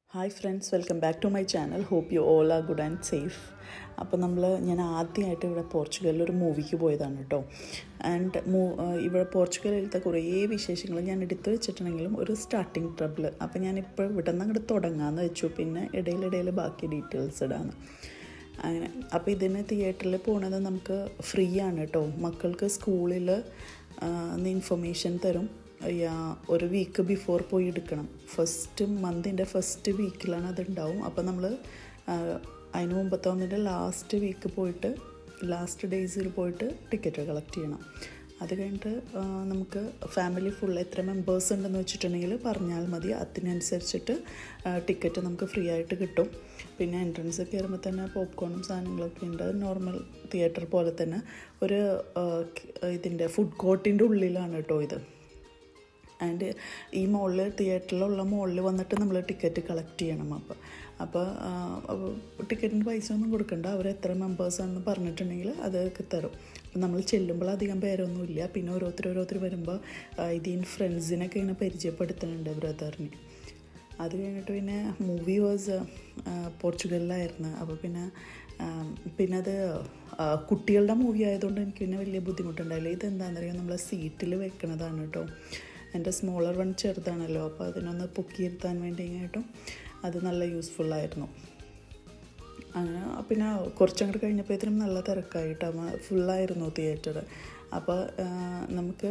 hi friends welcome back to my channel hope you all are good and safe അപ്പോൾ നമ്മൾ ഞാൻ ആദ്യമായിട്ട് ഇവിടെ പോർച്ചുഗലിൽ ഒരു മൂവിക്ക് പോയതാണ് കേട്ടോ ആൻഡ് മൂ ഇവിടെ പോർച്ചുഗലിലത്തെ കുറേ വിശേഷങ്ങൾ ഞാൻ എടുത്തു വെച്ചിട്ടുണ്ടെങ്കിലും ഒരു സ്റ്റാർട്ടിങ് ട്രബിൾ അപ്പോൾ ഞാനിപ്പോൾ ഇവിടെ നിന്ന് അങ്ങോട്ട് തുടങ്ങാമെന്ന് വെച്ചു പിന്നെ ഇടയിലിടയിൽ ബാക്കി ഡീറ്റെയിൽസ് ഇടാന്ന് അങ്ങനെ അപ്പോൾ ഇതിന് തിയേറ്ററിൽ പോണത് നമുക്ക് ഫ്രീ ആണ് കേട്ടോ മക്കൾക്ക് സ്കൂളിൽ ഇൻഫർമേഷൻ തരും യാ ഒരു വീക്ക് ബിഫോർ പോയി എടുക്കണം ഫസ്റ്റ് മന്തിൻ്റെ ഫസ്റ്റ് വീക്കിലാണ് അത് ഉണ്ടാവും അപ്പോൾ നമ്മൾ അതിന് മുമ്പത്തെ ഒന്നിൻ്റെ ലാസ്റ്റ് വീക്ക് പോയിട്ട് ലാസ്റ്റ് ഡേയ്സിൽ പോയിട്ട് ടിക്കറ്റ് കളക്ട് ചെയ്യണം അത് കഴിഞ്ഞിട്ട് നമുക്ക് ഫാമിലി ഫുൾ എത്ര മെമ്പേഴ്സ് ഉണ്ടെന്ന് വെച്ചിട്ടുണ്ടെങ്കിൽ പറഞ്ഞാൽ മതി അതിനനുസരിച്ചിട്ട് ടിക്കറ്റ് നമുക്ക് ഫ്രീ ആയിട്ട് കിട്ടും പിന്നെ എൻട്രൻസ് കയറുമ്പോൾ തന്നെ പോപ്കോണും സാധനങ്ങളൊക്കെ ഉണ്ട് നോർമൽ തിയേറ്റർ പോലെ തന്നെ ഒരു ഇതിൻ്റെ ഫുഡ് കോർട്ടിൻ്റെ ഉള്ളിലാണ് കേട്ടോ ഇത് ആൻഡ് ഈ മോളിൽ തിയേറ്ററിലുള്ള മോളിൽ വന്നിട്ട് നമ്മൾ ടിക്കറ്റ് കളക്ട് ചെയ്യണം അപ്പോൾ അപ്പോൾ ടിക്കറ്റിന് പൈസ ഒന്നും കൊടുക്കണ്ട അവർ എത്ര മെമ്പേഴ്സാണെന്ന് പറഞ്ഞിട്ടുണ്ടെങ്കിൽ അതൊക്കെ തരും അപ്പം നമ്മൾ ചെല്ലുമ്പോൾ അധികം പേരൊന്നുമില്ല പിന്നെ ഓരോരുത്തർ ഓരോരുത്തർ വരുമ്പോൾ ഇതിന് ഫ്രണ്ട്സിനൊക്കെ ഇങ്ങനെ പരിചയപ്പെടുത്തുന്നുണ്ട് ബ്രദറിന് അത് കഴിഞ്ഞിട്ട് പിന്നെ മൂവി വാസ് പോർച്ചുഗലിലായിരുന്നു അപ്പോൾ പിന്നെ പിന്നെ അത് കുട്ടികളുടെ മൂവി ആയതുകൊണ്ട് എനിക്ക് പിന്നെ വലിയ ബുദ്ധിമുട്ടുണ്ടായില്ല ഇതെന്താണെന്നറിയാം നമ്മൾ സീറ്റിൽ വെക്കണതാണ് കേട്ടോ എൻ്റെ സ്മോളർ വൺ ചെറുതാണല്ലോ അപ്പോൾ അതിനൊന്ന് പൊക്കിയിരുത്താൻ വേണ്ടിയായിട്ടും അത് നല്ല യൂസ്ഫുള്ളായിരുന്നു അങ്ങനെ പിന്നെ കുറച്ചങ്ങോട്ട് കഴിഞ്ഞപ്പോഴത്തേനും നല്ല തിരക്കായിട്ടാണ് ഫുള്ളായിരുന്നു തിയേറ്റർ അപ്പോൾ നമുക്ക്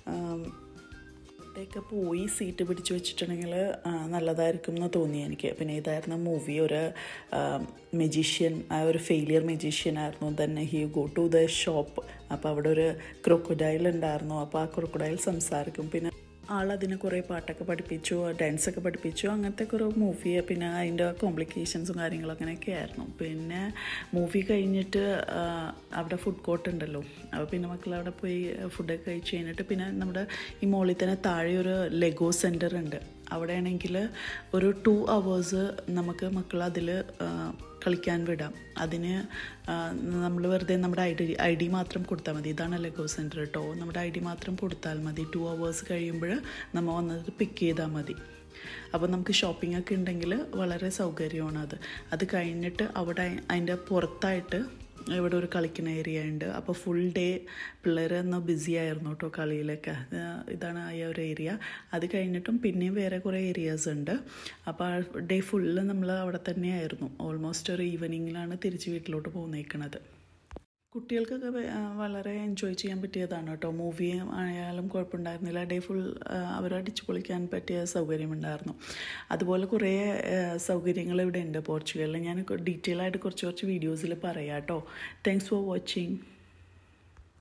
ഒക്കെ പോയി സീറ്റ് പിടിച്ചു വെച്ചിട്ടുണ്ടെങ്കിൽ നല്ലതായിരിക്കും എന്ന് തോന്നി എനിക്ക് പിന്നെ ഇതായിരുന്നു മൂവി ഒരു മെജീഷ്യൻ ആ ഒരു ഫെയിലിയർ മെജീഷ്യൻ ആയിരുന്നു തന്നെ he go to the shop അപ്പോൾ അവിടെ ഒരു ക്രൊക്കഡൈൽ ഉണ്ടായിരുന്നു അപ്പോൾ ആ ക്രൊക്കഡൈൽ സംസാരിക്കും പിന്നെ ആളതിനെ കുറേ പാട്ടൊക്കെ പഠിപ്പിച്ചു ഡാൻസൊക്കെ പഠിപ്പിച്ചു അങ്ങനത്തെ കുറേ മൂവി പിന്നെ അതിൻ്റെ കോംപ്ലിക്കേഷൻസും കാര്യങ്ങളും അങ്ങനെയൊക്കെ ആയിരുന്നു പിന്നെ മൂവി കഴിഞ്ഞിട്ട് അവിടെ ഫുഡ് കോർട്ട് ഉണ്ടല്ലോ അപ്പോൾ പിന്നെ മക്കൾ അവിടെ പോയി ഫുഡൊക്കെ കഴിച്ച് കഴിഞ്ഞിട്ട് പിന്നെ നമ്മുടെ ഈ മോളിൽ തന്നെ താഴെ ഒരു ലെഗോ സെൻറ്റർ ഉണ്ട് അവിടെയാണെങ്കിൽ ഒരു ടു അവേഴ്സ് നമുക്ക് മക്കൾ അതിൽ കളിക്കാൻ വിടാം അതിന് നമ്മൾ വെറുതെ നമ്മുടെ ഐ ഡി ഐ ഡി മാത്രം കൊടുത്താൽ മതി ഇതാണ് ലെഗോ സെൻറ്റർ കേട്ടോ നമ്മുടെ ഐ ഡി മാത്രം കൊടുത്താൽ മതി ടു അവേഴ്സ് കഴിയുമ്പോൾ നമ്മൾ വന്നത് പിക്ക് ചെയ്താൽ മതി അപ്പോൾ നമുക്ക് ഷോപ്പിംഗ് ഒക്കെ ഉണ്ടെങ്കിൽ വളരെ സൗകര്യമാണ് അത് അത് കഴിഞ്ഞിട്ട് അവിടെ അതിൻ്റെ പുറത്തായിട്ട് ഇവിടെ ഒരു കളിക്കുന്ന ഏരിയ ഉണ്ട് അപ്പോൾ ഫുൾ ഡേ പിള്ളേർ ഒന്ന് ബിസി ആയിരുന്നു കേട്ടോ കളിയിലൊക്കെ ഇതാണ് ആ ഒരു ഏരിയ അത് കഴിഞ്ഞിട്ടും പിന്നെയും വേറെ കുറേ ഏരിയാസ് ഉണ്ട് അപ്പോൾ ഡേ ഫുള്ള് നമ്മൾ അവിടെ തന്നെയായിരുന്നു ഓൾമോസ്റ്റ് ഒരു ഈവനിങ്ങിലാണ് തിരിച്ച് വീട്ടിലോട്ട് പോന്നേക്കണത് കുട്ടികൾക്കൊക്കെ വളരെ എൻജോയ് ചെയ്യാൻ പറ്റിയതാണ് കേട്ടോ മൂവി ആയാലും കുഴപ്പമുണ്ടായിരുന്നില്ല ഡേ ഫുൾ അവർ അടിച്ചു പൊളിക്കാൻ പറ്റിയ സൗകര്യമുണ്ടായിരുന്നു അതുപോലെ കുറേ സൗകര്യങ്ങൾ ഇവിടെ ഉണ്ട് പോർച്ചുഗലിൽ ഞാൻ ഡീറ്റെയിൽ ആയിട്ട് കുറച്ച് കുറച്ച് വീഡിയോസിൽ പറയാം കേട്ടോ താങ്ക്സ് ഫോർ വാച്ചിങ്